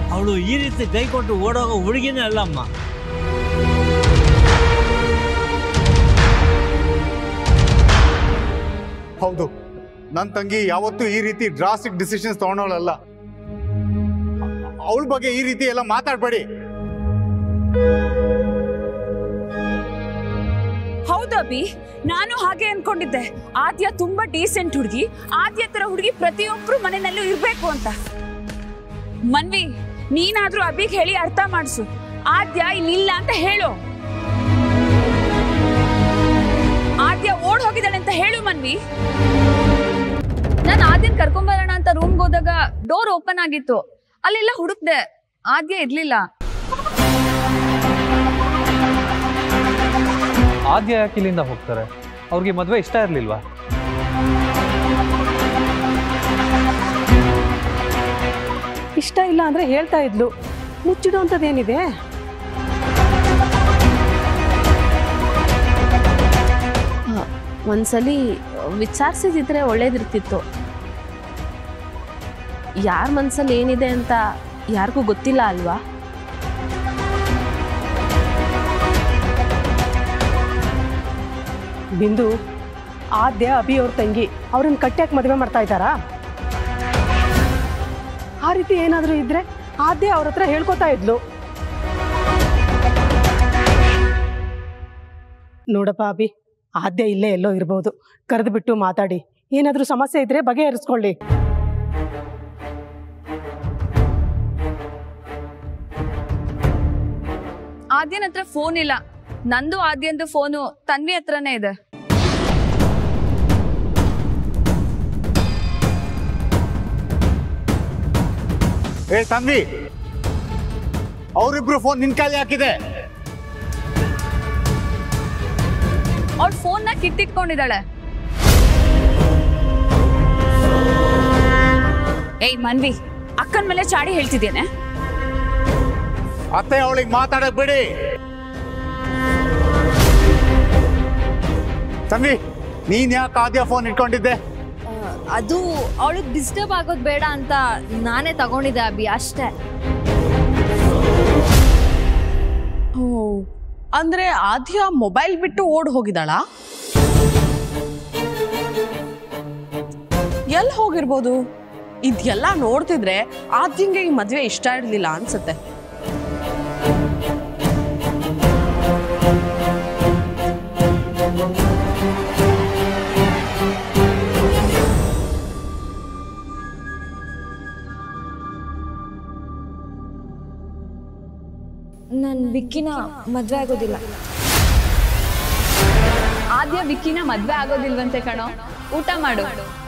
ಅವಳು ಈ ರೀತಿ ಕೈ ಕೊಟ್ಟು ಓಡೋಗೋ ಹುಡುಗಿನೇ ಅಲ್ಲಮ್ಮ ಹೌದು ನನ್ನ ತಂಗಿ ಯಾವತ್ತೂ ಈ ರೀತಿ ಡ್ರಾಸ್ಟಿಕ್ ಡಿಸಿಷನ್ಸ್ ತಗೊಳೋಳಲ್ಲ ಅವಳ ಬಗ್ಗೆ ಈ ರೀತಿ ಎಲ್ಲ ಮಾತಾಡಬೇಡಿ ಹೌದು ಅಭಿ ನಾನು ಹಾಗೆ ಅನ್ಕೊಂಡಿದ್ದೆ ಆದ್ಯ ತುಂಬಾ ಡೀಸೆಂಟ್ ಹುಡುಗಿ ಆದ್ಯ ತರ ಹುಡುಗಿ ಪ್ರತಿಯೊಬ್ರು ಮನೆಯಲ್ಲೂ ಇರ್ಬೇಕು ಅಂತ ಮನ್ವಿ ನೀನಾದ್ರೂ ಅಭಿಗ್ ಹೇಳಿ ಅರ್ಥ ಮಾಡಿಸು ಆದ್ಯ ಇಲ್ಲಿಲ್ಲ ಅಂತ ಹೇಳು ಆದ್ಯ ಓಡ್ ಹೋಗಿದ್ದಾಳೆ ಅಂತ ಹೇಳು ಮನ್ವಿ ನಾನು ಆದ್ಯನ್ ಕರ್ಕೊಂಬರೋಣ ಅಂತ ರೂಮ್ಗೆ ಹೋದಾಗ ಡೋರ್ ಓಪನ್ ಆಗಿತ್ತು ಅಲ್ಲೆಲ್ಲ ಹುಡುಕ್ದೆ ಆದ್ಯ ಇರ್ಲಿಲ್ಲ ಆದ್ಯ ಯಾಕೆ ಇಲ್ಲಿಂದ ಹೋಗ್ತಾರೆ ಅವ್ರಿಗೆ ಮದುವೆ ಇಷ್ಟ ಇರಲಿಲ್ವಾ ಇಷ್ಟ ಇಲ್ಲ ಅಂದ್ರೆ ಹೇಳ್ತಾ ಇದ್ಲು ಮುಚ್ಚಿಡೋ ಅಂಥದ್ದೇನಿದೆ ಒಂದ್ಸಲಿ ವಿಚಾರಿಸಿದಿದ್ರೆ ಒಳ್ಳೇದಿರ್ತಿತ್ತು ಯಾರ ಮನ್ಸಲ್ಲಿ ಏನಿದೆ ಅಂತ ಯಾರಿಗೂ ಗೊತ್ತಿಲ್ಲ ಅಲ್ವಾ ಬಿಂದು ಆದ್ಯ ಅಭಿ ಅವ್ರ ತಂಗಿ ಅವ್ರನ್ನ ಕಟ್ಟ್ಯಾಕ್ ಮದುವೆ ಮಾಡ್ತಾ ಇದ್ದಾರಾ ಆ ರೀತಿ ಏನಾದರೂ ಇದ್ರೆ ಆದ್ಯ ಅವ್ರ ಹತ್ರ ಹೇಳ್ಕೊತಾ ಇದ್ಲು ನೋಡಪ್ಪ ಅಭಿ ಆದ್ಯ ಇಲ್ಲೇ ಎಲ್ಲೋ ಇರ್ಬೋದು ಕರೆದು ಬಿಟ್ಟು ಮಾತಾಡಿ ಏನಾದರೂ ಸಮಸ್ಯೆ ಇದ್ರೆ ಬಗೆಹರಿಸ್ಕೊಳ್ಳಿ ಆದ್ಯನ್ ಹತ್ರ ಫೋನ್ ಇಲ್ಲ ನಂದು ಆದ್ಯಂದು ಫೋನು ತನ್ವಿ ಹತ್ರನೇ ಇದೆ ಏ ತನ್ವಿ ಅವರಿಬ್ರು ಫೋನ್ ನಿನ್ ಕಾಲಿ ಹಾಕಿದೆ ಅವ್ಳ ಫೋನ್ನ ಕಿತ್ತಿಟ್ಕೊಂಡಿದ್ದಾಳೆ ಏಯ್ ಮನ್ವಿ ಅಕ್ಕನ ಮೇಲೆ ಚಾಡಿ ಹೇಳ್ತಿದ್ದೇನೆ ಅತ್ತೆ ಅವಳಿಗೆ ಮಾತಾಡಕ್ ಬಿಡಿ ತನ್ವಿ ನೀನ್ ಯಾಕೆ ಆದ್ಯ ಫೋನ್ ಇಟ್ಕೊಂಡಿದ್ದೆ ಅದು ಅವಳಿಗೆ ಡಿಸ್ಟರ್ಬ್ ಆಗೋದು ಬೇಡ ಅಂತ ನಾನೇ ತಗೊಂಡಿದ್ದೆ ಅಭಿ ಅಷ್ಟೇ ಓ ಅಂದ್ರೆ ಆದ್ಯ ಮೊಬೈಲ್ ಬಿಟ್ಟು ಓಡ್ ಹೋಗಿದ್ದಾಳ ಎಲ್ಲಿ ಹೋಗಿರ್ಬೋದು ಇದೆಲ್ಲ ನೋಡ್ತಿದ್ರೆ ಆದ್ಯಂಗೆ ಈ ಮದ್ವೆ ಇಷ್ಟ ಇರ್ಲಿಲ್ಲ ಅನ್ಸುತ್ತೆ ನಾನು ವಿಕ್ಕಿನ ಮದುವೆ ಆಗೋದಿಲ್ಲ ಆದ್ಯ ವಿಕ್ಕಿನ ಮದ್ವೆ ಆಗೋದಿಲ್ವಂತೆ ಕಣೋ ಊಟ ಮಾಡು